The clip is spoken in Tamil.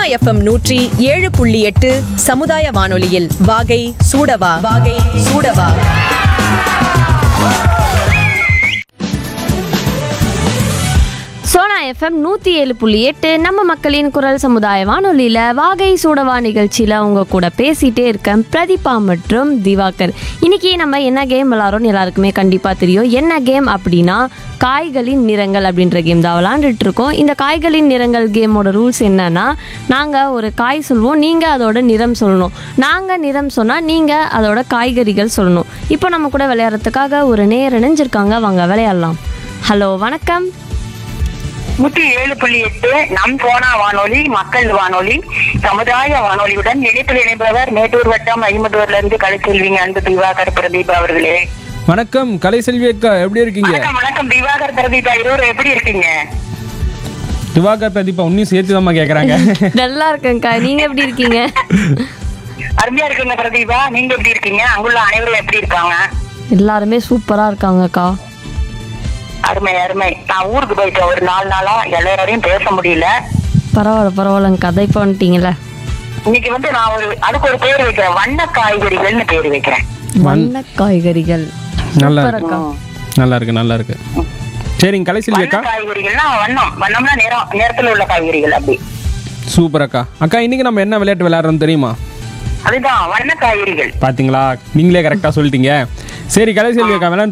எஃப்எம் நூற்றி ஏழு புள்ளி எட்டு சமுதாய வானொலியில் வாகை சூடவா வாகை சூடவா சோனா எஃப்எம் நூற்றி ஏழு புள்ளி எட்டு நம்ம மக்களின் குரல் சமுதாய வானொலியில் வாகை சூடவா நிகழ்ச்சியில் உங்க கூட பேசிகிட்டே இருக்கேன் பிரதீபா மற்றும் திவாகர் இன்னைக்கு நம்ம என்ன கேம் விளாட்றோம்னு எல்லாருக்குமே கண்டிப்பாக தெரியும் என்ன கேம் அப்படின்னா காய்களின் நிறங்கள் அப்படின்ற கேம் தான் விளாண்டுட்டு இருக்கோம் இந்த காய்களின் நிறங்கள் கேமோட ரூல்ஸ் என்னன்னா நாங்கள் ஒரு காய் சொல்லுவோம் நீங்கள் அதோட நிறம் சொல்லணும் நாங்கள் நிறம் சொன்னால் நீங்கள் அதோட காய்கறிகள் சொல்லணும் இப்போ நம்ம கூட விளையாடுறதுக்காக ஒரு நேர் இணைஞ்சிருக்காங்க வாங்க விளையாடலாம் ஹலோ வணக்கம் நூத்தி ஏழு புள்ளி எட்டு நம் போனா வானொலி மக்கள் வானொலி சமுதாய வானொலியுடன் இணைப்பில் இணைப்பவர் மேட்டூர் வட்டம் ஐம்பதூர்ல இருந்து கலைச்செல்விங்க அன்பு திவாகர் பிரதீபா அவர்களே வணக்கம் கலைசெல்வி அக்கா எப்படி இருக்கீங்க வணக்கம் வணக்கம் திவாகர் பிரதீபா இருவரும் எப்படி இருக்கீங்க திவாகர் பிரதீபா உன்னையும் சேர்த்து தான் கேட்குறாங்க நல்லா இருக்கேன்க்கா நீங்க எப்படி இருக்கீங்க அருமையா இருக்குங்க பிரதீபா நீங்க எப்படி இருக்கீங்க அங்குள்ள அனைவரும் எப்படி இருக்காங்க எல்லாருமே சூப்பரா இருக்காங்கக்கா அருமை அருமை நான் ஊருக்கு போயிட்டேன் ஒரு நாலு நாளா எல்லாரோடையும் பேச முடியல பரவாயில்ல பரவாயில்லங்க கதை இப்போ வந்துட்டீங்களே இன்னைக்கு வந்து நான் ஒரு அதுக்கு ஒரு பேர் வைக்கிறேன் வண்ண காய்கறிகள்னு பேர் வைக்கிறேன் வண்ண காய்கறிகள் நல்லா சூப்பர் இருக்கு அக்கா நல்லா இருக்கு நல்லா இருக்கு சரிங்க கலைசெல்வி வண்ண அக்கா காய்கறிகள்னா வண்ணம் வண்ணம்னா நிறம் நிறத்துல உள்ள காய்கறிகள் அப்படி சூப்பர் அக்கா அக்கா இன்னைக்கு நம்ம என்ன விளையாட்டு விளையாடுறோம் தெரியுமா அதுதான் வண்ண காய்கறிகள் பாத்தீங்களா நீங்களே கரெக்டாக சொல்லிட்டீங்க சரி கலைசெல்வி அக்கா விளையாண்டு